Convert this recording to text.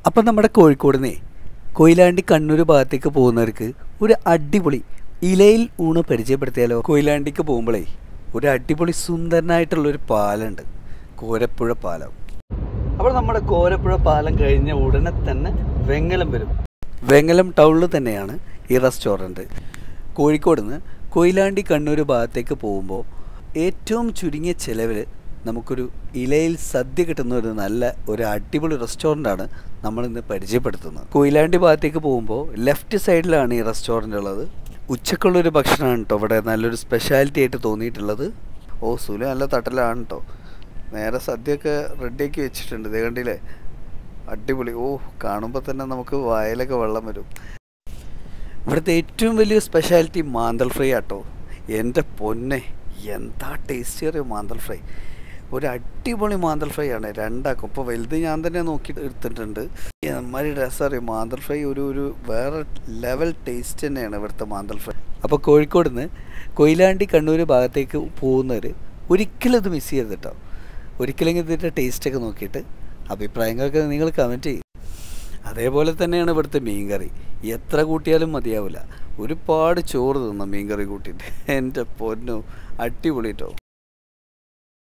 അപ്പം നമ്മുടെ കോഴിക്കോടിനെ കൊയിലാണ്ടി കണ്ണൂർ ഭാഗത്തേക്ക് പോകുന്നവർക്ക് ഒരു അടിപൊളി ഇലയിൽ ഊണ് പരിചയപ്പെടുത്തിയാലോ കൊയിലാണ്ടിക്ക് പോകുമ്പോഴേ ഒരു അടിപൊളി സുന്ദരനായിട്ടുള്ള ഒരു പാലമുണ്ട് കോരപ്പുഴ പാലം അപ്പോൾ നമ്മുടെ കോരപ്പുഴ പാലം കഴിഞ്ഞ ഉടനെ തന്നെ വെങ്ങലം വരും വെങ്ങലം ടൗണിൽ തന്നെയാണ് ഈ റെസ്റ്റോറൻറ്റ് കോഴിക്കോട് നിന്ന് കൊയിലാണ്ടി കണ്ണൂർ ഭാഗത്തേക്ക് പോകുമ്പോൾ ഏറ്റവും ചുരുങ്ങിയ ചിലവിൽ നമുക്കൊരു ഇലയിൽ സദ്യ കിട്ടുന്ന ഒരു നല്ല ഒരു അടിപൊളി റെസ്റ്റോറൻ്റാണ് നമ്മളിന്ന് പരിചയപ്പെടുത്തുന്നത് കൊയിലാണ്ടി ഭാഗത്തേക്ക് പോകുമ്പോൾ ലെഫ്റ്റ് സൈഡിലാണ് ഈ റെസ്റ്റോറൻ്റ് ഉള്ളത് ഉച്ചക്കുള്ളൊരു ഭക്ഷണമാണ് കേട്ടോ ഇവിടെ നല്ലൊരു സ്പെഷ്യാലിറ്റി ആയിട്ട് തോന്നിയിട്ടുള്ളത് ഓ സുല നല്ല തട്ടലാണ് കേട്ടോ നേരെ സദ്യയൊക്കെ റെഡിയാക്കി വെച്ചിട്ടുണ്ട് ഇതേ കണ്ടില്ലേ അടിപൊളി ഓ കാണുമ്പോൾ തന്നെ നമുക്ക് വായലൊക്കെ വെള്ളം വരും ഇവിടുത്തെ ഏറ്റവും വലിയ സ്പെഷ്യാലിറ്റി മാന്തൽ ഫ്രൈ ആട്ടോ എൻ്റെ പൊന്നെ എന്താ ടേസ്റ്റി അറിയോ മാന്തൽ ഫ്രൈ ഒരു അടിപൊളി മാന്തൽ ഫ്രൈ ആണ് രണ്ടാക്കും ഇപ്പോൾ വലുത് ഞാൻ തന്നെ നോക്കി എടുത്തിട്ടുണ്ട് എമ്മാതിരി രസം അറിയും മാന്തൽ ഫ്രൈ ഒരു ഒരു വേറെ ലെവൽ ടേസ്റ്റ് തന്നെയാണ് ഇവിടുത്തെ മാന്തൽ ഫ്രൈ അപ്പോൾ കോഴിക്കോട് നിന്ന് കൊയിലാണ്ടി കണ്ണൂർ ഭാഗത്തേക്ക് പോകുന്നവർ ഒരിക്കലും ഇത് മിസ് ചെയ്യരുത് കേട്ടോ ഒരിക്കലെങ്കിലും ഇതിൻ്റെ ടേസ്റ്റൊക്കെ നോക്കിയിട്ട് അഭിപ്രായങ്ങളൊക്കെ നിങ്ങൾ കമൻറ്റ് ചെയ്യും അതേപോലെ തന്നെയാണ് ഇവിടുത്തെ മീൻകറി എത്ര കൂട്ടിയാലും മതിയാവില്ല ഒരുപാട് ചോറ് തിന്ന മീൻകറി കൂട്ടിയിട്ട് എൻ്റെ പൊന്നു അടിപൊളി കേട്ടോ